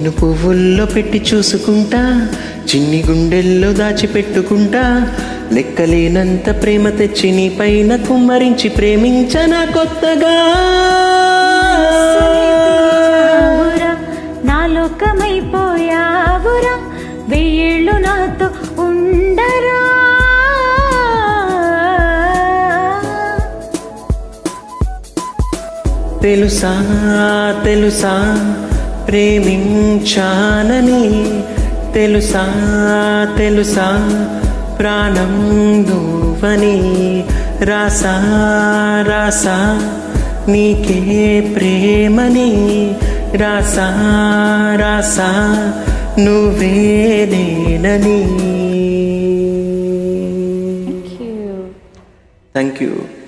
నిన్ను పువ్వుల్లో పెట్టి చూసుకుంటా చిన్ని గుండెల్లో దాచిపెట్టుకుంటా లెక్కలేనంత ప్రేమ తెచ్చి నీ పైన కుమ్మరించి ప్రేమించనా కొత్తగా పిలిచావురా, నా లోకమైపోయావురా వెయ్యేళ్ళు నాతో ఉండరా తెలుసా తెలుసా ప్రేమించానని తెలుసా తెలుసా ప్రాణం నువ్వని రాసా రాసా నీకే ప్రేమని రాసా రాసా నువ్వే నేనని థ్యాంక్ యూ థ్యాంక్ యూ